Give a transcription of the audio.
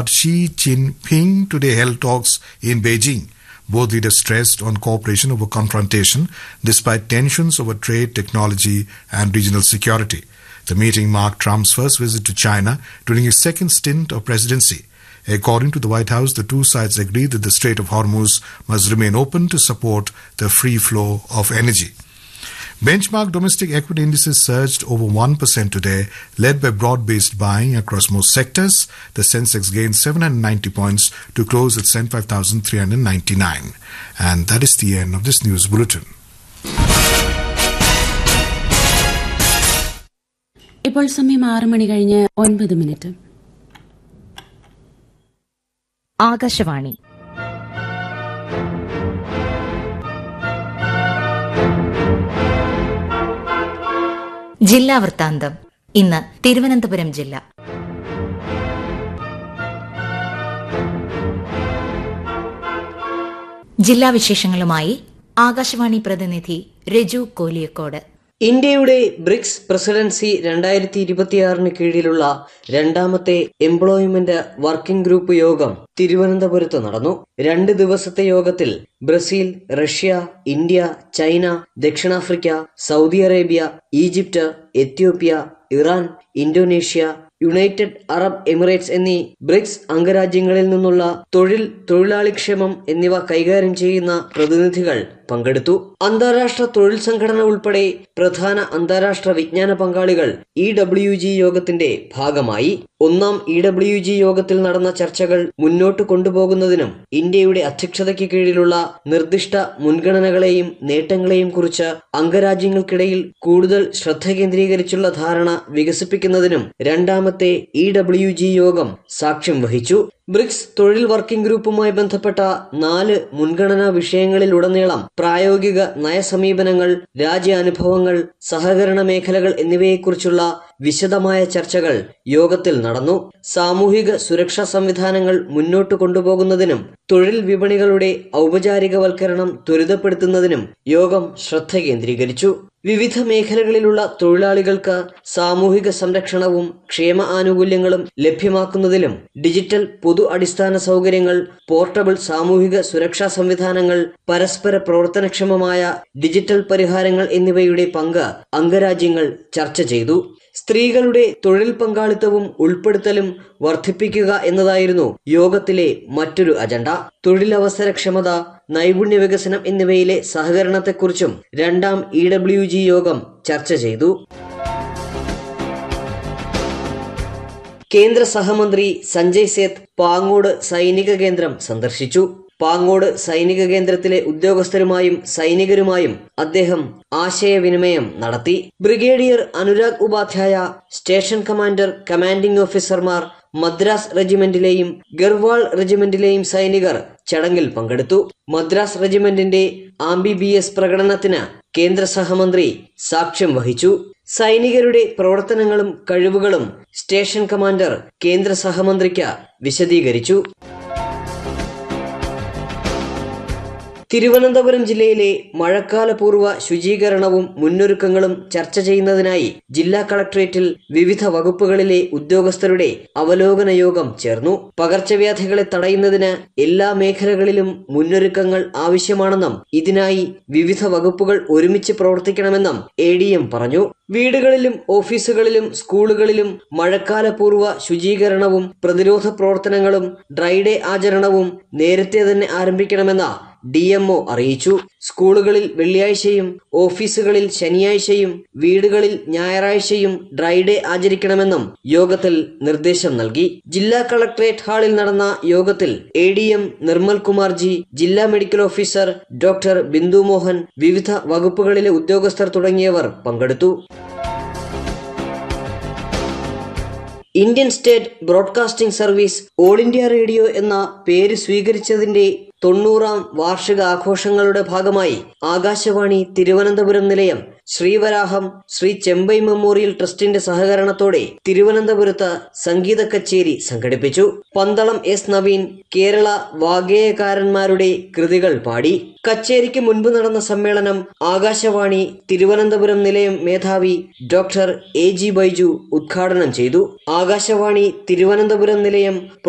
Xi Jinping today held talks in Beijing. Both leaders stressed on cooperation over confrontation despite tensions over trade, technology, and regional security. The meeting marked Trump's first visit to China during his second stint of presidency. According to the White House, the two sides agreed that the Strait of Hormuz must remain open to support the free flow of energy. Benchmark domestic equity indices surged over 1% today, led by broad-based buying across most sectors. The Sensex gained 790 points to close at 75,399. And that is the end of this news bulletin. ഇപ്പോൾ സമയം ആറ് മണി കഴിഞ്ഞ് ഒൻപത് minute Akashvani ജില്ലാ വൃത്താന്തം ഇന്ന് തിരുവനന്തപുരം ജില്ല ജില്ലാ വിശേഷങ്ങളുമായി ആകാശവാണി പ്രതിനിധി രജു കോലിയക്കോട് ഇന്ത്യയുടെ ബ്രിക്സ് പ്രസിഡൻസി രണ്ടായിരത്തി ഇരുപത്തിയാറിന് കീഴിലുള്ള രണ്ടാമത്തെ എംപ്ലോയ്മെന്റ് വർക്കിംഗ് ഗ്രൂപ്പ് യോഗം തിരുവനന്തപുരത്ത് നടന്നു രണ്ട് ദിവസത്തെ യോഗത്തിൽ ബ്രസീൽ റഷ്യ ഇന്ത്യ ചൈന ദക്ഷിണാഫ്രിക്ക Saudi Arabia Egypt Ethiopia Iran Indonesia United Arab Emirates എന്നീ ബ്രിക്സ് അംഗരാജ്യങ്ങളിൽ നിന്നുള്ള തൊഴിൽ തൊഴിലാളിക്ഷേമം എന്നിവ കൈകാര്യം ചെയ്യുന്ന പ്രതിനിധികൾ പങ്കെടുത്തു അന്താരാഷ്ട്ര തൊഴിൽ സംഘടന ഉൾപ്പെടെ പ്രധാന അന്താരാഷ്ട്ര വിജ്ഞാന പങ്കാളികൾ ഇ ഡബ്ല്യു ജി യോഗത്തിന്റെ ഭാഗമായി ഒന്നാം ഇ ഡബ്ല്യു ജി യോഗത്തിൽ നടന്ന ചർച്ചകൾ മുന്നോട്ട് കൊണ്ടുപോകുന്നതിനും ഇന്ത്യയുടെ അധ്യക്ഷതയ്ക്ക് കീഴിലുള്ള നിർദ്ദിഷ്ട മുൻഗണനകളെയും നേട്ടങ്ങളെയും കുറിച്ച് അംഗരാജ്യങ്ങൾക്കിടയിൽ കൂടുതൽ ശ്രദ്ധ കേന്ദ്രീകരിച്ചുള്ള ധാരണ വികസിപ്പിക്കുന്നതിനും രണ്ടാമത്തെ ഇ ഡബ്ല്യു ജി യോഗം സാക്ഷ്യം വഹിച്ചു ബ്രിക്സ് തൊഴിൽ വർക്കിംഗ് ഗ്രൂപ്പുമായി ബന്ധപ്പെട്ട നാല് മുൻഗണനാ വിഷയങ്ങളിലുടനീളം പ്രായോഗിക നയസമീപനങ്ങൾ രാജ്യാനുഭവങ്ങൾ സഹകരണ മേഖലകൾ എന്നിവയെക്കുറിച്ചുള്ള വിശദമായ ചർച്ചകൾ യോഗത്തിൽ നടന്നു സാമൂഹിക സുരക്ഷാ സംവിധാനങ്ങൾ മുന്നോട്ട് കൊണ്ടുപോകുന്നതിനും തൊഴിൽ വിപണികളുടെ ഔപചാരികവൽക്കരണം ത്വരിതപ്പെടുത്തുന്നതിനും യോഗം ശ്രദ്ധ കേന്ദ്രീകരിച്ചു വിവിധ മേഖലകളിലുള്ള തൊഴിലാളികൾക്ക് സാമൂഹിക സംരക്ഷണവും ക്ഷേമ ആനുകൂല്യങ്ങളും ലഭ്യമാക്കുന്നതിലും ഡിജിറ്റൽ പൊതു അടിസ്ഥാന സൗകര്യങ്ങൾ പോർട്ടബിൾ സാമൂഹിക സുരക്ഷാ സംവിധാനങ്ങൾ പരസ്പര പ്രവർത്തനക്ഷമമായ ഡിജിറ്റൽ പരിഹാരങ്ങൾ എന്നിവയുടെ പങ്ക് അംഗരാജ്യങ്ങൾ ചർച്ച ചെയ്തു സ്ത്രീകളുടെ തൊഴിൽ പങ്കാളിത്തവും ഉൾപ്പെടുത്തലും വർദ്ധിപ്പിക്കുക എന്നതായിരുന്നു യോഗത്തിലെ മറ്റൊരു അജണ്ട തൊഴിലവസരക്ഷമത നൈപുണ്യ വികസനം എന്നിവയിലെ സഹകരണത്തെക്കുറിച്ചും രണ്ടാം ഇ ഡബ്ല്യു ജി യോഗം ചർച്ച ചെയ്തു കേന്ദ്ര സഹമന്ത്രി സഞ്ജയ് സേത്ത് പാങ്ങോട് സൈനിക കേന്ദ്രം സന്ദർശിച്ചു പാങ്ങോട് സൈനിക കേന്ദ്രത്തിലെ ഉദ്യോഗസ്ഥരുമായും സൈനികരുമായും അദ്ദേഹം ആശയവിനിമയം നടത്തി brigadier Anurag Upadhyay station commander commanding ഓഫീസർമാർ മദ്രാസ് റെജിമെന്റിലെയും ഗർവാൾ റെജിമെന്റിലെയും സൈനികർ ചടങ്ങിൽ പങ്കെടുത്തു മദ്രാസ് റെജിമെന്റിന്റെ ആംബിബിഎസ് പ്രകടനത്തിന് കേന്ദ്ര സഹമന്ത്രി സാക്ഷ്യം വഹിച്ചു സൈനികരുടെ പ്രവർത്തനങ്ങളും കഴിവുകളും സ്റ്റേഷൻ കമാൻഡർ കേന്ദ്ര സഹമന്ത്രിക്ക് വിശദീകരിച്ചു തിരുവനന്തപുരം ജില്ലയിലെ മഴക്കാലപൂർവ്വ ശുചീകരണവും മുന്നൊരുക്കങ്ങളും ചർച്ച ചെയ്യുന്നതിനായി ജില്ലാ കളക്ടറേറ്റിൽ വിവിധ വകുപ്പുകളിലെ ഉദ്യോഗസ്ഥരുടെ അവലോകന യോഗം ചേർന്നു പകർച്ചവ്യാധികളെ തടയുന്നതിന് എല്ലാ മേഖലകളിലും മുന്നൊരുക്കങ്ങൾ ആവശ്യമാണെന്നും ഇതിനായി വിവിധ വകുപ്പുകൾ ഒരുമിച്ച് പ്രവർത്തിക്കണമെന്നും എ ഡി എം പറഞ്ഞു വീടുകളിലും ഓഫീസുകളിലും സ്കൂളുകളിലും മഴക്കാലപൂർവ്വ ശുചീകരണവും പ്രതിരോധ പ്രവർത്തനങ്ങളും ഡ്രൈഡേ ആചരണവും നേരത്തെ തന്നെ ആരംഭിക്കണമെന്ന ഡി എംഒ അറിയിച്ചു സ്കൂളുകളിൽ വെള്ളിയാഴ്ചയും ഓഫീസുകളിൽ ശനിയാഴ്ചയും വീടുകളിൽ ഞായറാഴ്ചയും ഡ്രൈഡേ ആചരിക്കണമെന്നും യോഗത്തിൽ നിർദ്ദേശം നൽകി ജില്ലാ കളക്ടറേറ്റ് ഹാളിൽ നടന്ന യോഗത്തിൽ A D M Nirmal Kumar G ജില്ലാ medical officer doctor Bindu Mohan വിവിധ വകുപ്പുകളിലെ ഉദ്യോഗസ്ഥർ തുടങ്ങിയവർ പങ്കെടുത്തു Indian State Broadcasting Service All India Radio എന്ന പേര് സ്വീകരിച്ചതിന്റെ തൊണ്ണൂറാം വാർഷിക ആഘോഷങ്ങളുടെ ഭാഗമായി ആകാശവാണി തിരുവനന്തപുരം നിലയം ശ്രീവരാഹം ശ്രീ ചെമ്പൈ മെമ്മോറിയൽ ട്രസ്റ്റിന്റെ സഹകരണത്തോടെ തിരുവനന്തപുരത്ത് സംഗീത കച്ചേരി സംഘടിപ്പിച്ചു പന്തളം എസ് നവീൻ കേരള വാഗേയകാരന്മാരുടെ കൃതികൾ പാടി കച്ചേരിക്ക് മുൻപ് നടന്ന സമ്മേളനം ആകാശവാണി തിരുവനന്തപുരം നിലയം മേധാവി ഡോക്ടർ എ ജി ബൈജു ഉദ്ഘാടനം ചെയ്തു ആകാശവാണി തിരുവനന്തപുരം നിലയം